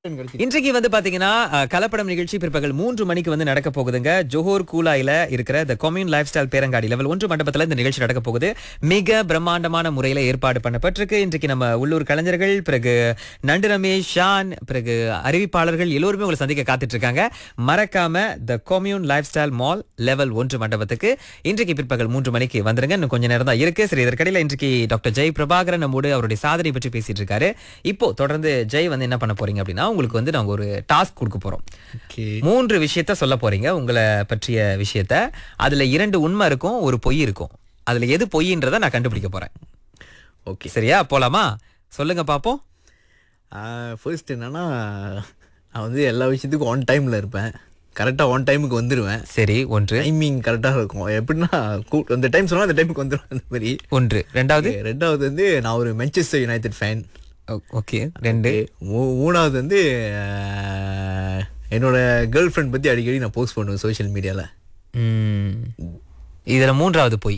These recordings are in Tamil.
இன்றைக்கு வந்து பாத்தீங்கன்னா அஹ், கலப்படம் நிகழ்ச்சி பிற்பகல் மூன்று மணிக்கு வந்து நடக்க போகுதுங்க ஜோஹர் கூலாயில இருக்கிற த கொம்யூன் லைஃப் ஸ்டைல் பேரங்காடி லெவல் ஒன்று மண்டபத்துல இந்த நிகழ்ச்சி நடக்க போகுது மிக பிரம்மாண்டமான முறையில ஏற்பாடு பண்ணப்பட்டிருக்கு இன்றைக்கு நம்ம உள்ளூர் கலைஞர்கள் பிறகு நண்டு ரமேஷ் ஷான் பிறகு அறிவிப்பாளர்கள் எல்லோருமே உங்களை சந்திக்க காத்துட்டு இருக்காங்க மறக்காம the commune lifestyle mall level ஒன்று மண்டபத்துக்கு இன்றைக்கு பிற்பகல் மூன்று மணிக்கு வந்துருங்க இன்னும் கொஞ்ச நேரம் தான் இருக்கு சரி இதற்கிடையில இன்றைக்கு டாக்டர் ஜெய் பிரபாகரன் நம்மோடு அவருடைய சாதனை பற்றி பேசிட்டு இருக்காரு இப்போ தொடர்ந்து ஜெய் வந்து என்ன பண்ண போறீங்க அப்படின்னா உங்களுக்கு வந்து நாங்க ஒரு டாஸ்க் கொடுக்க போறோம் ஓகே மூன்று விஷயத்த சொல்ல போறீங்க உங்களை பற்றிய விஷயத்த அதுல இரண்டு உண்மை இருக்கும் ஒரு பொய் இருக்கும் அதுல எது பொய்ன்றதை நான் கண்டுபிடிக்க போறேன் ஓகே சரியா போலாமா சொல்லுங்க பாப்போம் ஃபர்ஸ்ட் என்னன்னா நான் வந்து எல்லா விஷயத்துக்கும் ஆன் டைமில் இருப்பேன் கரெக்டாக ஆன் டைமுக்கு வந்துடுவேன் சரி ஒன்று டைமிங் கரெக்டாக இருக்கும் எப்படின்னா கூ- அந்த டைம் சொன்னால் அந்த டைமுக்கு வந்துடும் அந்த மாதிரி ஒன்று ரெண்டாவது Okay, ரெண்டாவது வந்து நான் ஒரு manchester யுனைடெட் ஃபேன் ஓகே ரெண்டு மூணாவது வந்து ஆஹ், என்னோட கேர்ள் ஃப்ரெண்ட் பற்றி அடிக்கடி நான் போஸ்ட் பண்ணுவேன் சோஷியல் மீடியாவில் ம், இதுல மூன்றாவது பொய்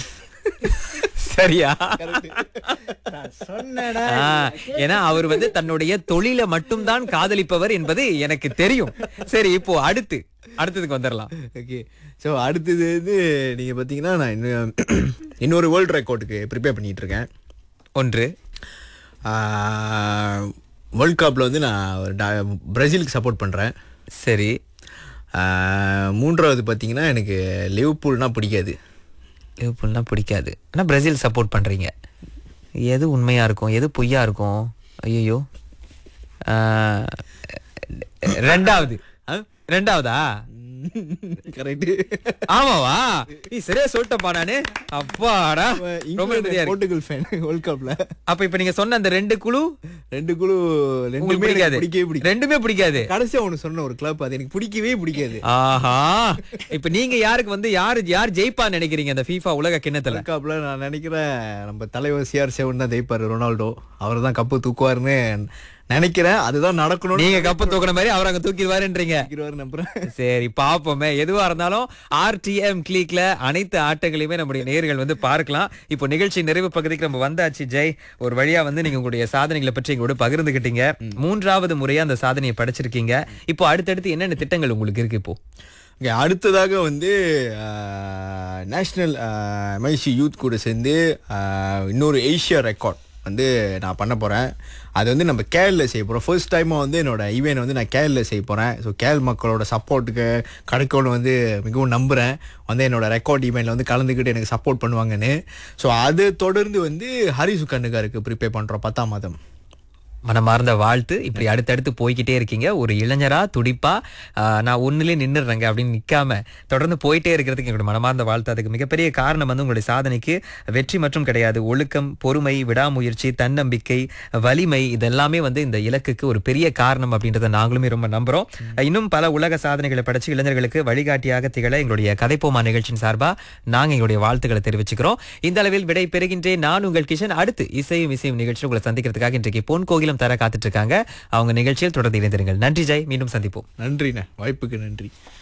சரியா ஆ, ஏன்னா அவர் வந்து தன்னுடைய தொழிலை மட்டும்தான் காதலிப்பவர் என்பது எனக்கு தெரியும் சரி இப்போ அடுத்து அடுத்ததுக்கு வந்துடலாம் ஓகே ஸோ அடுத்தது வந்து நீங்கள் பார்த்தீங்கன்னா நான் இன்னும் இன்னொரு வேர்ல்டு ரெக்கார்டுக்கு ப்ரிப்பேர் பண்ணிகிட்டு இருக்கேன் ஒன்று வேர்ல்ட் கப்பில் வந்து நான் ஒரு டா- பிரேசிலுக்கு சப்போர்ட் பண்ணுறேன் சரி மூன்றாவது பார்த்தீங்கன்னா எனக்கு லிவர்பூல்னா பிடிக்காது லிவர்பூல்னா பிடிக்காது ஆனா பிரேசில் சப்போர்ட் பண்றீங்க எது உண்மையா இருக்கும் எது பொய்யா இருக்கும் ஐயோ ரெண்டாவது ரெண்டாவதா கரெக்டு ஆமாவா நீ சரியா சொல்லிட்டப்பா நானு அப்பாடா ரொம்ப நிம்மதியா இருக்கு போர்ட்டுகல் ஃபேன் வேர்ல்ட் கப்பில் அப்ப இப்ப நீங்க சொன்ன அந்த ரெண்டு குழு ரெண்டு குழு உங்களுக்கு ரெண்டுமே பிடிக்காது எனக்கு பிடிக்கவே பிடிக்காது ரெண்டுமே பிடிக்காது கடைசியா ஒன்று சொன்ன ஒரு கிளப் அது எனக்கு பிடிக்கவே பிடிக்காது ஆஹா இப்ப நீங்க யாருக்கு வந்து யாரு யார் ஜெயிப்பான்னு நினைக்கிறீங்க அந்த FIFA உலக கிண்ணத்துல வேர்ல்ட் கப்ல நான் நினைக்கிறேன் நம்ம தலைவர் சிஆர் செவன் தான் ஜெயிப்பாரு ரொனால்டோ அவர் தான் கப்பு தூக்குவாருன்னு நினைக்கிறேன் அதுதான் நடக்கணும்னு நீங்க கப்பு தூக்குன மாதிரி அவர் அங்க தூக்கிடுவாருன்றீங்க நினைக்கிறவர் நம்புறேன் சரி பாப்போமே எதுவா இருந்தாலும் ஆர்டிஎம் கிளிக்ல அனைத்து ஆட்டங்களையுமே நம்முடைய நேர்கள் வந்து பார்க்கலாம் இப்போ நிகழ்ச்சி நிறைவு பகுதிக்கு நம்ம வந்தாச்சு ஜெய் ஒரு வழியா வந்து நீங்க உங்களுடைய சாதனைகளை பற்றி எங்களோட பகிர்ந்துகிட்டீங்க மூன்றாவது முறையா அந்த சாதனையை படிச்சிருக்கீங்க இப்போ அடுத்தடுத்து என்னென்ன திட்டங்கள் உங்களுக்கு இருக்கு இப்போ Okay, அடுத்ததாக வந்து நேஷ்னல் எம்ஐசி யூத் கூட சேர்ந்து ஆஹ், இன்னொரு ஏஷியா ரெக்கார்ட் வந்து நான் பண்ண போகிறேன் அது வந்து நம்ம கேரளில் செய்ய போகிறோம் ஃபர்ஸ்ட் டைமாக வந்து என்னோட ஈவெண்ட் வந்து நான் கேரளில் செய்ய போகிறேன் ஸோ கேரள் மக்களோட சப்போர்ட்டுக்கு கிடைக்கும்னு வந்து மிகவும் நம்புகிறேன் வந்து என்னோட ரெக்கார்ட் ஈவெண்ட்டில் வந்து கலந்துக்கிட்டு எனக்கு சப்போர்ட் பண்ணுவாங்கன்னு ஸோ அது தொடர்ந்து வந்து ஹரிசு கண்ணுகாருக்கு ப்ரிப்பேர் பண்ணுறோம் பத்தாம் மாதம் மனமார்ந்த வாழ்த்து இப்படி அடுத்தடுத்து போய்கிட்டே இருக்கீங்க ஒரு இளைஞரா துடிப்பா ஆஹ், நான் ஒண்ணுலயே நின்னுடுறேங்க அப்படின்னு நிக்காம தொடர்ந்து போயிட்டே இருக்கிறதுக்கு எங்களுடைய மனமார்ந்த வாழ்த்து அதுக்கு மிகப்பெரிய காரணம் வந்து உங்களுடைய சாதனைக்கு வெற்றி மற்றும் கிடையாது ஒழுக்கம் பொறுமை விடாமுயற்சி தன்னம்பிக்கை வலிமை இதெல்லாமே வந்து இந்த இலக்குக்கு ஒரு பெரிய காரணம் அப்படின்றத நாங்களுமே ரொம்ப நம்புறோம் இன்னும் பல உலக சாதனைகளை படைச்சு இளைஞர்களுக்கு வழிகாட்டியாக திகழ எங்களுடைய கதைப்போமா நிகழ்ச்சியின் சார்பா நாங்க எங்களுடைய வாழ்த்துக்களை தெரிவிச்சுக்கிறோம் இந்த அளவில் விடை பெறுகின்றேன் நான் உங்கள் கிஷன் அடுத்து இசையும் இசையும் நிகழ்ச்சி உங்களை சந்திக்கிறதுக்காக இன்றைக்கு பொன் கோகிலம் தர காத்துட்டு இருக்காங்க அவங்க நிகழ்ச்சியில் தொடர்ந்து இணைந்திருங்கள் நன்றி ஜெய் மீண்டும் சந்திப்போம் நன்றிண்ணே வாய்ப்புக்கு நன்றி